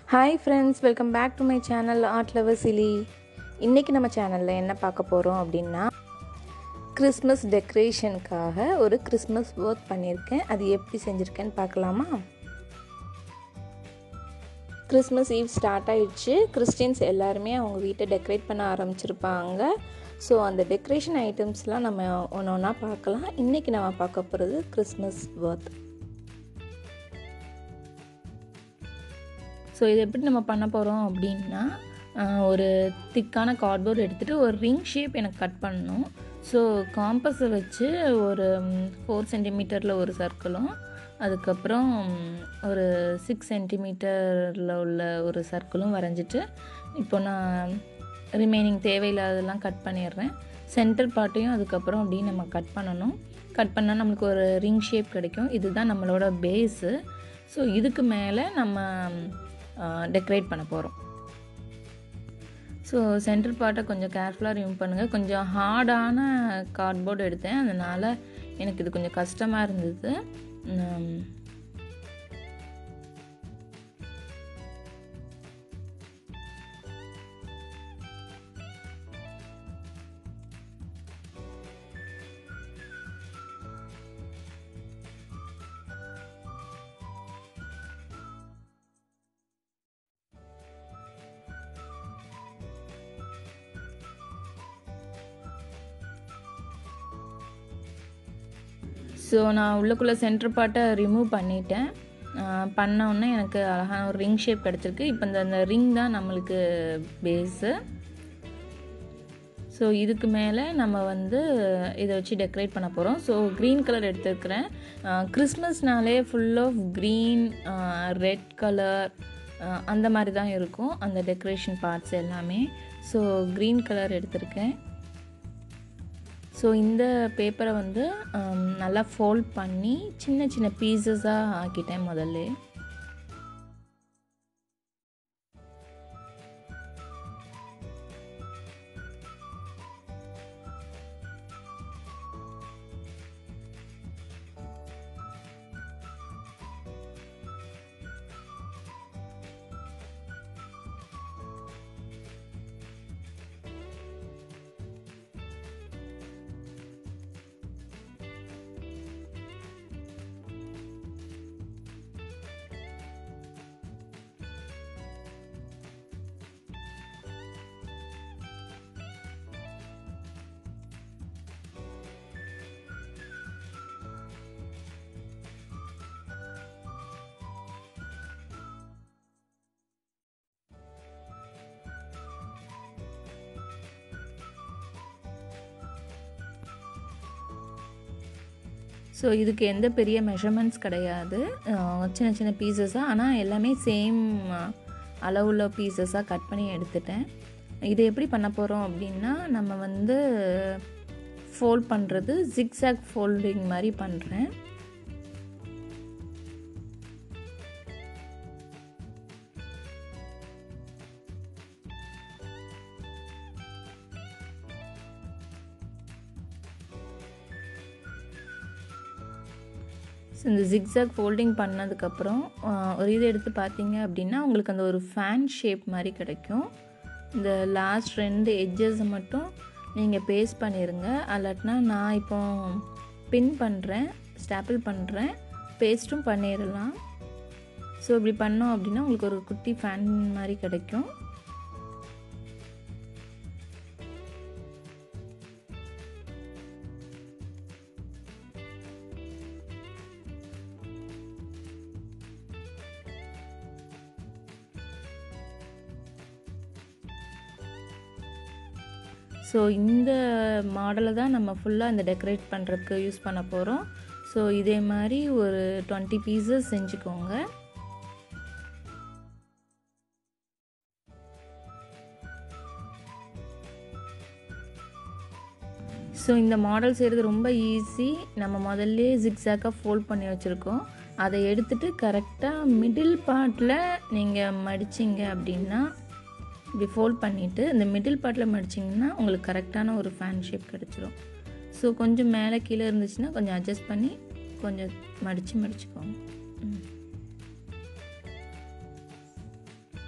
Hi friends welcome back to my channel art lover சிலி இன்றைக்கி நம்ம சேனலில் என்ன பார்க்க போகிறோம் அப்படின்னா கிறிஸ்மஸ் டெக்கரேஷனுக்காக ஒரு கிறிஸ்மஸ் ஒர்க் பண்ணியிருக்கேன் அது எப்படி செஞ்சுருக்கேன்னு பார்க்கலாமா கிறிஸ்மஸ் ஈவ் ஸ்டார்ட் ஆயிடுச்சு கிறிஸ்டின்ஸ் எல்லாருமே அவங்க வீட்டை டெக்கரேட் பண்ண ஆரம்பிச்சிருப்பாங்க ஸோ அந்த டெக்கரேஷன் ஐட்டம்ஸ்லாம் நம்ம ஒன்று ஒன்றா பார்க்கலாம் இன்றைக்கி நம்ம பார்க்க போகிறது கிறிஸ்மஸ் ஒர்க் ஸோ இது எப்படி நம்ம பண்ண போகிறோம் அப்படின்னா ஒரு திக்கான கார்ட்போர்ட் எடுத்துகிட்டு ஒரு ரிங் ஷேப் எனக்கு கட் பண்ணணும் ஸோ காம்பஸை வச்சு ஒரு ஃபோர் சென்டிமீட்டரில் ஒரு சர்க்கிளும் அதுக்கப்புறம் ஒரு சிக்ஸ் சென்டிமீட்டரில் உள்ள ஒரு சர்க்கிளும் வரைஞ்சிட்டு இப்போ நான் ரிமைனிங் தேவையில்லாததெல்லாம் கட் பண்ணிடுறேன் சென்டர் பார்ட்டையும் அதுக்கப்புறம் அப்படியே நம்ம கட் பண்ணணும் கட் பண்ணால் நம்மளுக்கு ஒரு ரிங் ஷேப் கிடைக்கும் இதுதான் நம்மளோட பேஸு ஸோ இதுக்கு மேலே நம்ம டெக்கரேட் பண்ண போகிறோம் ஸோ சென்டர் பார்ட்டை கொஞ்சம் கேர்ஃபுல்லாக ரிமூவ் பண்ணுங்கள் கொஞ்சம் ஹார்டான கார்ட்போர்டு எடுத்தேன் அதனால் எனக்கு இது கொஞ்சம் கஷ்டமாக இருந்தது ஸோ நான் உள்ளக்குள்ளே சென்டர் பார்ட்டை ரிமூவ் பண்ணிட்டேன் பண்ண உடனே எனக்கு அழகான ஒரு ரிங் ஷேப் கிடச்சிருக்கு இப்போ இந்த அந்த ரிங் தான் நம்மளுக்கு பேஸு ஸோ இதுக்கு மேலே நம்ம வந்து இதை வச்சு டெக்கரேட் பண்ண போகிறோம் ஸோ க்ரீன் கலர் எடுத்துருக்கிறேன் கிறிஸ்மஸ்னாலே full of green red colour அந்த மாதிரி தான் இருக்கும் அந்த டெக்கரேஷன் பார்ட்ஸ் எல்லாமே ஸோ க்ரீன் கலர் எடுத்திருக்கேன் ஸோ இந்த பேப்பரை வந்து நல்லா ஃபோல்ட் பண்ணி சின்ன சின்ன பீசஸாக ஆக்கிட்டேன் முதல்ல ஸோ இதுக்கு எந்த பெரிய மெஷர்மெண்ட்ஸ் கிடையாது சின்ன சின்ன பீசஸாக ஆனால் எல்லாமே சேம் அளவுள்ள பீசஸாக கட் பண்ணி எடுத்துட்டேன் இதை எப்படி பண்ண போகிறோம் அப்படின்னா நம்ம வந்து ஃபோல்ட் பண்ணுறது ஜிக்ஸாக் ஃபோல்டிங் மாதிரி பண்ணுறேன் ஸோ இந்த ஜிக்ஸாக் ஃபோல்டிங் பண்ணதுக்கப்புறம் ஒரு இது எடுத்து பார்த்தீங்க அப்படின்னா உங்களுக்கு அந்த ஒரு ஃபேன் ஷேப் மாதிரி கிடைக்கும் இந்த லாஸ்ட் ரெண்டு எட்ஜஸை மட்டும் நீங்கள் பேஸ்ட் பண்ணிடுங்க அல்லாட்டினா நான் இப்போ பின் பண்ணுறேன் ஸ்டாப்பிள் பண்ணுறேன் பேஸ்ட்டும் பண்ணிடலாம் ஸோ இப்படி பண்ணோம் அப்படின்னா உங்களுக்கு ஒரு குட்டி ஃபேன் மாதிரி கிடைக்கும் ஸோ இந்த மாடலை தான் நம்ம ஃபுல்லாக இந்த டெக்கரேட் பண்ணுறதுக்கு யூஸ் பண்ண போகிறோம் ஸோ இதே மாதிரி ஒரு டுவெண்ட்டி பீசஸ் செஞ்சுக்கோங்க ஸோ இந்த மாடல் செய்கிறது ரொம்ப ஈஸி நம்ம முதல்ல ஜிக்ஸாக்காக ஃபோல்ட் பண்ணி வச்சுருக்கோம் அதை எடுத்துகிட்டு கரெக்டாக மிடில் பார்ட்டில் நீங்கள் மடிச்சிங்க அப்படின்னா இப்படி ஃபோல்ட் பண்ணிவிட்டு இந்த மிடில் பார்ட்டில் மடிச்சிங்கன்னா உங்களுக்கு கரெக்டான ஒரு ஃபேன் ஷேப் கிடச்சிரும் ஸோ கொஞ்சம் மேலே கீழே இருந்துச்சுன்னா கொஞ்சம் அட்ஜஸ்ட் பண்ணி கொஞ்சம் மடித்து மடிச்சுக்கோங்க ம்.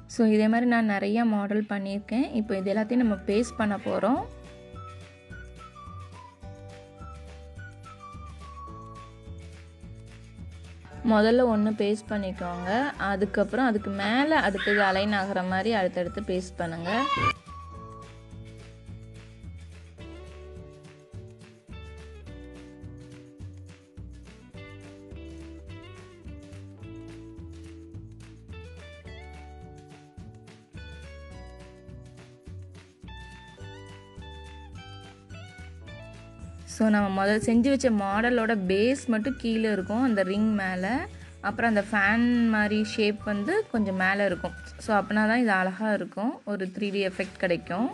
ஸோ இதே மாதிரி நான் நிறையா மாடல் பண்ணியிருக்கேன் இப்போ இது எல்லாத்தையும் நம்ம பேஸ்ட் பண்ண போகிறோம் முதல்ல ஒன்று பேஸ்ட் பண்ணிக்கோங்க அதுக்கப்புறம் அதுக்கு மேலே அடுத்தது அலைன் ஆகிற மாதிரி அடுத்தடுத்து பேஸ்ட் பண்ணுங்கள் ஸோ நம்ம முதல்ல செஞ்சு வச்ச மாடலோட பேஸ் மட்டும் கீழே இருக்கும் அந்த ரிங் மேலே அப்புறம் அந்த ஃபேன் மாதிரி ஷேப் வந்து கொஞ்சம் மேலே இருக்கும் ஸோ அப்படின்னா தான் இது அழகாக இருக்கும் ஒரு த்ரீ டி எஃபெக்ட் கிடைக்கும்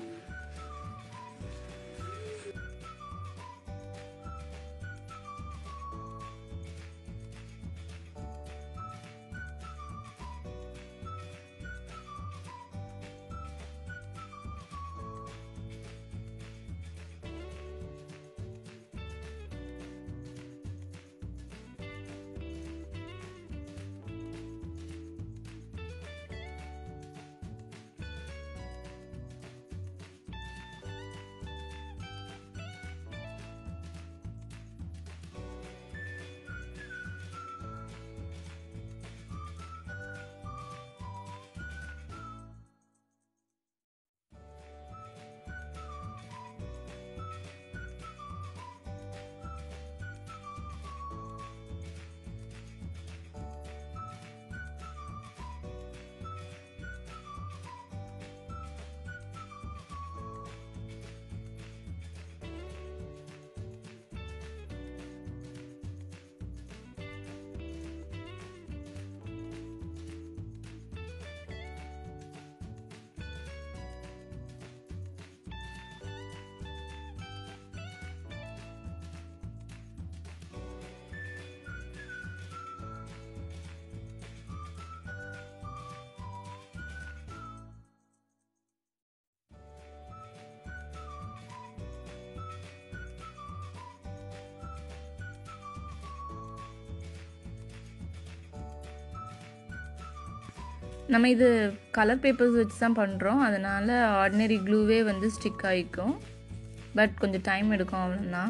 நம்ம இது கலர் பேப்பர்ஸ் வச்சு தான் பண்ணுறோம் அதனால் ஆர்டினரி க்ளூவே வந்து ஸ்டிக் ஆகிக்கும் பட் கொஞ்சம் டைம் எடுக்கும் அவ்வளோதான்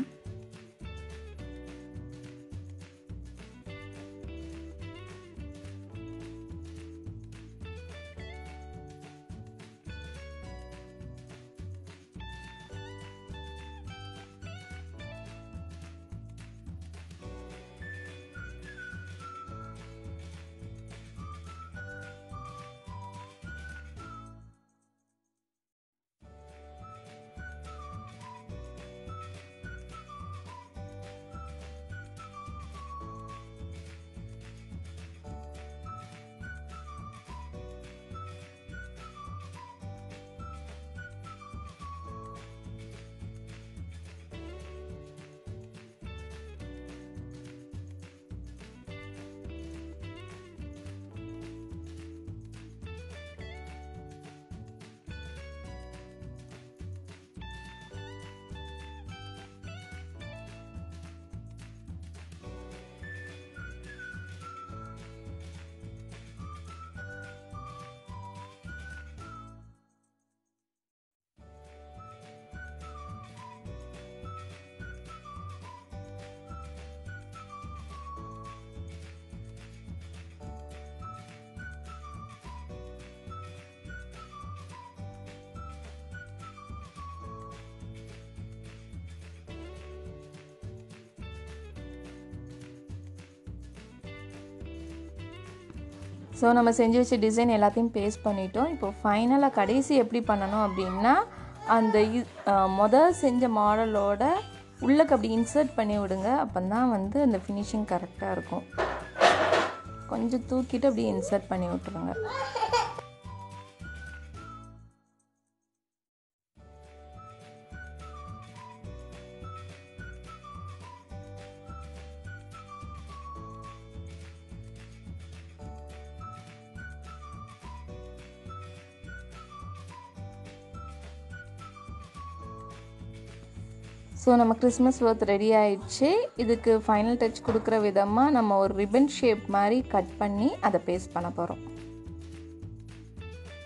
ஸோ நம்ம செஞ்சு வச்ச டிசைன் எல்லாத்தையும் பேஸ்ட் பண்ணிட்டோம் இப்போ ஃபைனலாக கடைசி எப்படி பண்ணணும் அப்படின்னா அந்த இ- அஹ் மொதல் செஞ்ச மாடலோட உள்ளக்கு அப்படி இன்சர்ட் பண்ணி விடுங்க அப்போ தான் வந்து அந்த ஃபினிஷிங் கரெக்டாக இருக்கும் கொஞ்சம் தூக்கிட்டு அப்படியே இன்சர்ட் பண்ணி விட்டுருங்க ஸோ நம்ம கிறிஸ்மஸ் ஒர்த் ரெடி ஆயிடுச்சு இதுக்கு ஃபைனல் டச் கொடுக்குற விதமாக நம்ம ஒரு ரிப்பன் ஷேப் மாதிரி கட் பண்ணி அதை பேஸ்ட் பண்ண போகிறோம்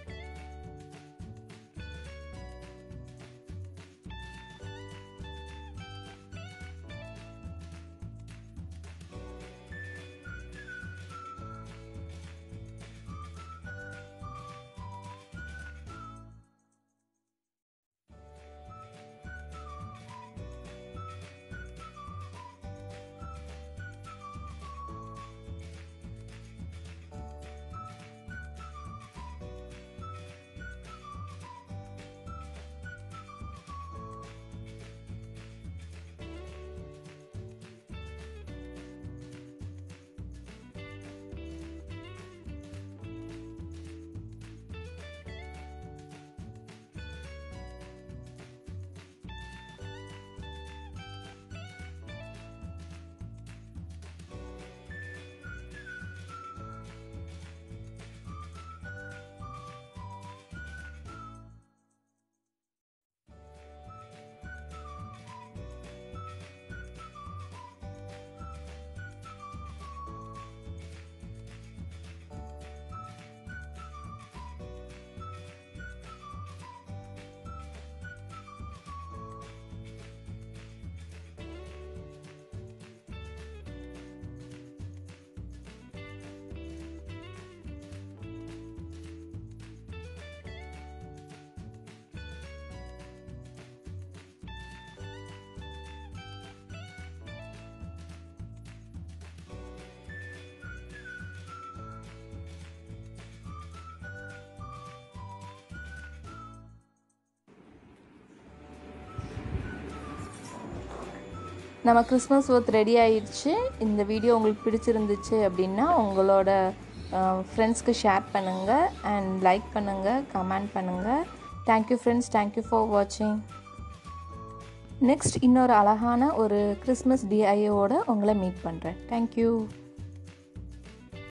நம்ம கிறிஸ்மஸ் ஒர்த் ரெடி ஆயிடுச்சு இந்த வீடியோ உங்களுக்கு பிடிச்சிருந்துச்சு அப்படின்னா உங்களோட ஃப்ரெண்ட்ஸ்க்கு ஷேர் பண்ணுங்கள் அண்ட் லைக் பண்ணுங்கள் கமெண்ட் பண்ணுங்கள் தேங்க்யூ ஃப்ரெண்ட்ஸ் தேங்க்யூ ஃபார் வாட்சிங் நெக்ஸ்ட் இன்னொரு அழகான ஒரு கிறிஸ்மஸ் டிஐயோட உங்களை மீட் பண்ணுறேன் தேங்க்யூ